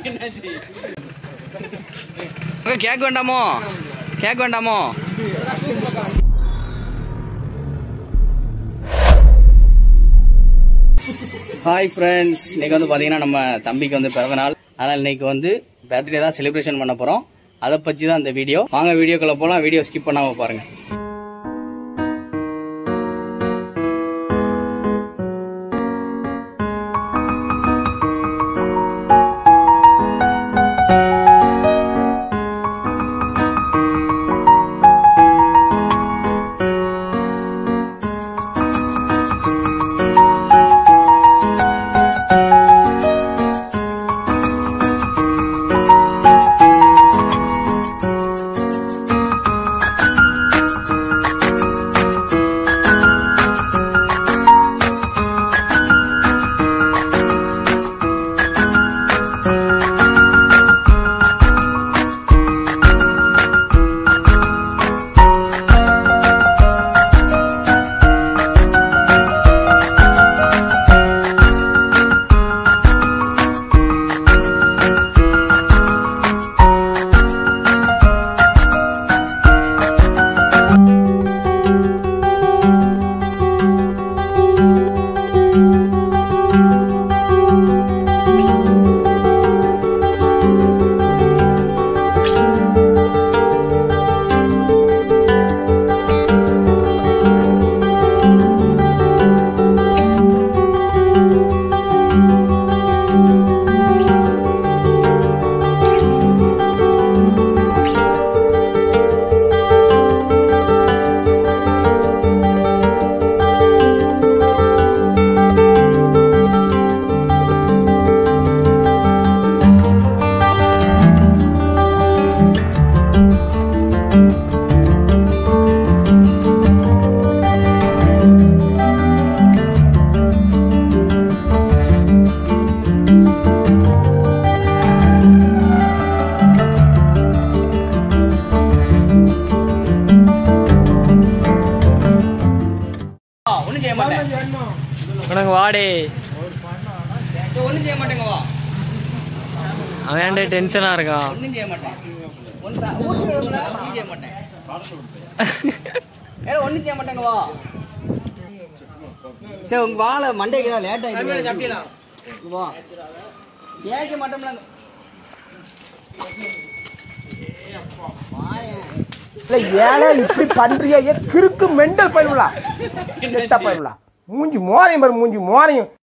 cake வேண்டாமோ cake வேண்டாமோ hi friends இன்னைக்கு வந்து பார்த்தீங்கன்னா நம்ம தம்பிக்கு வந்து பிறந்த நாள் அதனால் இன்னைக்கு வந்து பர்த்டே தான் செலிப்ரேஷன் பண்ண போகிறோம் அதை பற்றி தான் இந்த வீடியோ வாங்க வீடியோக்குள்ள போகலாம் வீடியோ ஸ்கிப் பண்ணாமல் பாருங்கள் ஒன்றும் செய்ய மாட்டேன் உனக்கு வாடே ஒன்றும் செய்ய மாட்டேங்க வா அவன் டென்ஷனாக இருக்கான் ஒன்றும் செய்ய மாட்டேன் ஒன்றா ஊற்றுல ஒன்றும் செய்ய மாட்டேன் ஏ ஒன்றும் செய்ய மாட்டேங்க வா சரி உங்க வாழை மண்டைக்கு தான் லேட் ஆகிடுச்சு சாப்பிடலாம் வா கேட்க மாட்டோம்ல இல்ல ஏழை இப்படி பண்றியா ஏ கிறுக்கு மெண்டல் பயிலுலா கெட்ட பயிலுலா மூஞ்சி மோரையும் பாரு மூஞ்சி மோரையும்